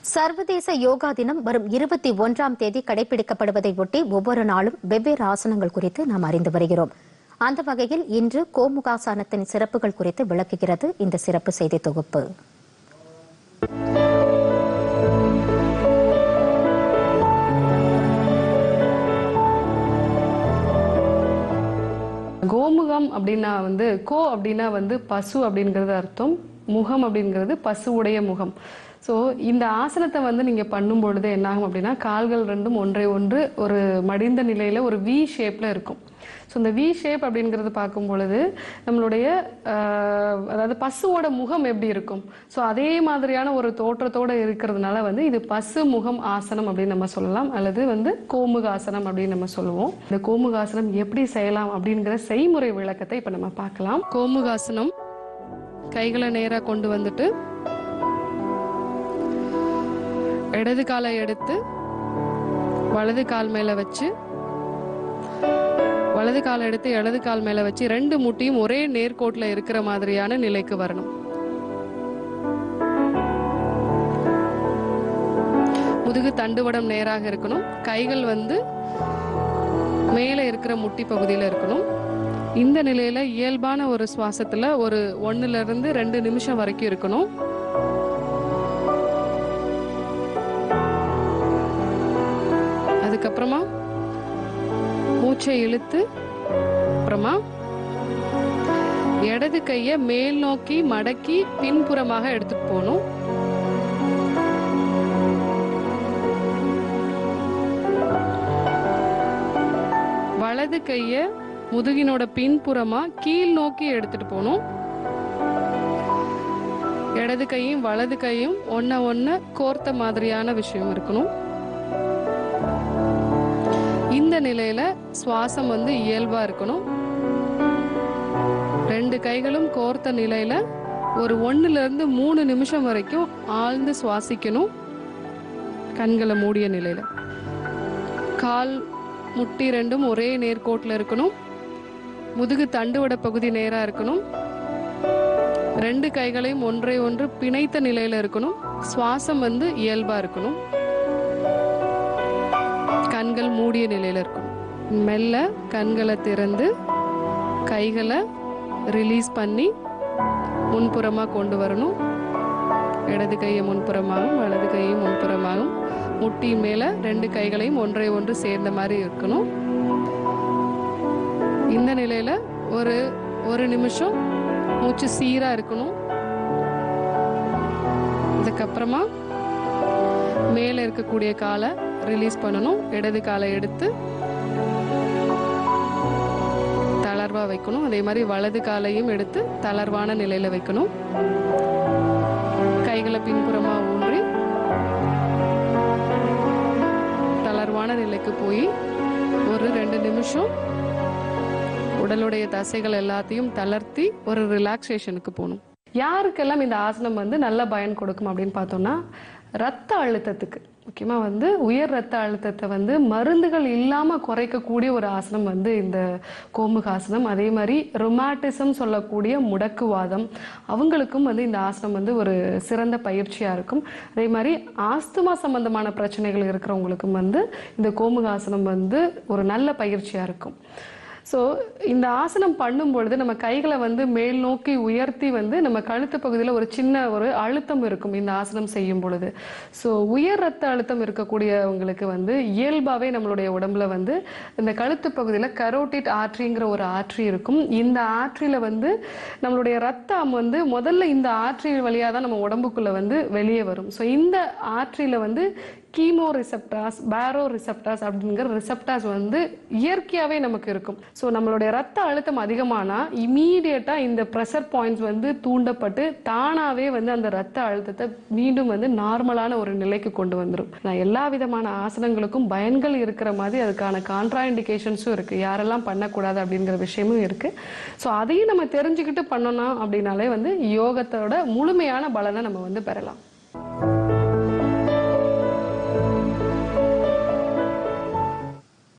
சர்வதேச யோகா தினம் வரும் இருபத்தி ஒன்றாம் தேதி கடைபிடிக்கப்படுவதை ஒட்டி ஒவ்வொரு நாளும் வெவ்வேறு ஆசனங்கள் குறித்து நாம் அறிந்து வருகிறோம் அந்த வகையில் இன்று கோமுகாசனத்தின் சிறப்புகள் குறித்து விளக்குகிறது இந்த சிறப்பு செய்தி தொகுப்பு கோமுகம் அப்படின்னா வந்து கோ அப்படின்னா வந்து பசு அப்படிங்கிறது அர்த்தம் முகம் அப்படிங்கிறது பசுவுடைய முகம் ஸோ இந்த ஆசனத்தை வந்து நீங்க பண்ணும் பொழுது என்ன ஆகும் அப்படின்னா கால்கள் ரெண்டும் ஒன்றை ஒன்று ஒரு மடிந்த நிலையில ஒரு வி ஷேப்ல இருக்கும் ஸோ இந்த வி ஷேப் அப்படிங்கிறது பார்க்கும் பொழுது நம்மளுடைய ஆஹ், அதாவது பசுவோட முகம் எப்படி இருக்கும் ஸோ அதே மாதிரியான ஒரு தோற்றத்தோட இருக்கிறதுனால வந்து இது பசு முகம் ஆசனம் அப்படின்னு நம்ம சொல்லலாம் அல்லது வந்து கோமுகாசனம் அப்படின்னு நம்ம சொல்லுவோம் இந்த கோமுகாசனம் எப்படி செய்யலாம் அப்படிங்கிற செய்முறை விளக்கத்தை இப்போ நம்ம பார்க்கலாம் கோமுகாசனம் கைகளை நேராக கொண்டு வந்துட்டு இடது காலை எடுத்து வலது கால் மேல வச்சு வலது கால் எடுத்து இடது கால் மேல வச்சு ரெண்டு முட்டியும் ஒரே நேர்கோட்டில் இருக்கிற மாதிரியான நிலைக்கு வரணும் முதுகு தண்டுவடம் நேராக இருக்கணும் கைகள் வந்து மேலே இருக்கிற முட்டி பகுதியில் இருக்கணும் இந்த நிலையில இயல்பான ஒரு சுவாசத்துல ஒரு ஒண்ணுல இருந்து ரெண்டு நிமிஷம் வரைக்கும் இருக்கணும் அதுக்கப்புறமா மூச்சை இழுத்து அப்புறமா இடது கையை மேல் நோக்கி மடக்கி பின்புறமாக எடுத்துட்டு போகணும் வலது கையை முதுகினோட பின்புறமா கீழ் நோக்கி எடுத்துட்டு போகணும் இடது கையும் வலது கையும் ஒன்ன ஒன்ன கோர்த்த மாதிரியான விஷயம் இருக்கணும் இந்த நிலையில சுவாசம் வந்து இயல்பா இருக்கணும் ரெண்டு கைகளும் கோர்த்த நிலையில ஒரு ஒண்ணுல இருந்து மூணு நிமிஷம் வரைக்கும் ஆழ்ந்து சுவாசிக்கணும் கண்களை மூடிய நிலையில கால் முட்டி ரெண்டும் ஒரே நேர்கோட்டில் இருக்கணும் முதுகு தண்டுவட பகுதி நேரா இருக்கணும் ரெண்டு கைகளையும் ஒன்றை ஒன்று பிணைத்த நிலையில இருக்கணும் சுவாசம் வந்து இயல்பா இருக்கணும் கண்கள் மூடிய நிலையில இருக்கணும் மெல்ல கண்களை திறந்து கைகளை ரிலீஸ் பண்ணி முன்புறமா கொண்டு வரணும் இடது கையை முன்புறமாகவும் வலது கையை முன்புறமாகவும் முட்டி மேல ரெண்டு கைகளையும் ஒன்றை ஒன்று சேர்ந்த மாதிரி இருக்கணும் இந்த நிலையில ஒரு ஒரு நிமிஷம் மூச்சு சீரா இருக்கணும் இதுக்கப்புறமா மேல இருக்கக்கூடிய காலை ரிலீஸ் பண்ணணும் இடது காலை எடுத்து தளர்வா வைக்கணும் அதே மாதிரி வலது காலையும் எடுத்து தளர்வான நிலையில வைக்கணும் கைகளை பின்புறமா ஊன்றி தளர்வான நிலைக்கு போய் ஒரு ரெண்டு நிமிஷம் உடலுடைய தசைகள் எல்லாத்தையும் தளர்த்தி ஒரு ரிலாக்ஸேஷனுக்கு போகணும் யாருக்கெல்லாம் இந்த ஆசனம் வந்து நல்ல பயன் கொடுக்கும் அப்படின்னு பார்த்தோம்னா ரத்த அழுத்தத்துக்கு முக்கியமா வந்து உயர் ரத்த அழுத்தத்தை வந்து மருந்துகள் இல்லாம குறைக்கக்கூடிய ஒரு ஆசனம் வந்து இந்த கோமுகாசனம் அதே மாதிரி ரொமாட்டிசம் சொல்லக்கூடிய முடக்குவாதம் அவங்களுக்கும் வந்து இந்த ஆசனம் வந்து ஒரு சிறந்த பயிற்சியா இருக்கும் அதே மாதிரி ஆஸ்துமா சம்பந்தமான பிரச்சனைகள் இருக்கிறவங்களுக்கும் வந்து இந்த கோமுகாசனம் வந்து ஒரு நல்ல பயிற்சியா இருக்கும் ஸோ இந்த ஆசனம் பண்ணும் பொழுது நம்ம கைகளை வந்து மேல் நோக்கி உயர்த்தி வந்து நம்ம கழுத்து பகுதியில் ஒரு சின்ன ஒரு அழுத்தம் இருக்கும் இந்த ஆசனம் செய்யும் பொழுது ஸோ உயர் ரத்த அழுத்தம் இருக்கக்கூடியவங்களுக்கு வந்து இயல்பாகவே நம்மளுடைய உடம்புல வந்து இந்த கழுத்து பகுதியில் கரோட்டிட் ஆற்றிங்கிற ஒரு ஆற்றி இருக்கும் இந்த ஆற்றில வந்து நம்மளுடைய ரத்தம் வந்து முதல்ல இந்த ஆற்றி வழியாக தான் நம்ம உடம்புக்குள்ள வந்து வெளியே வரும் ஸோ இந்த ஆற்றில வந்து கீமோ ரிசப்டாஸ் பேரோ ரிசப்டாஸ் அப்படிங்கிற ரிசப்டாஸ் வந்து இயற்கையாகவே நமக்கு இருக்கும் ஸோ நம்மளுடைய ரத்த அழுத்தம் அதிகமானா இமீடியட்டாக இந்த ப்ரெஷர் பாயிண்ட்ஸ் வந்து தூண்டப்பட்டு தானாகவே வந்து அந்த ரத்த அழுத்தத்தை மீண்டும் வந்து நார்மலான ஒரு நிலைக்கு கொண்டு வந்துடும் நான் எல்லா விதமான ஆசனங்களுக்கும் பயன்கள் இருக்கிற மாதிரி அதுக்கான கான்ட்ரா இண்டிகேஷன்ஸும் இருக்குது யாரெல்லாம் பண்ணக்கூடாது அப்படிங்கிற விஷயமும் இருக்குது ஸோ அதையும் நம்ம தெரிஞ்சுக்கிட்டு பண்ணணும் அப்படின்னாலே வந்து யோகத்தோட முழுமையான பலனை நம்ம வந்து பெறலாம்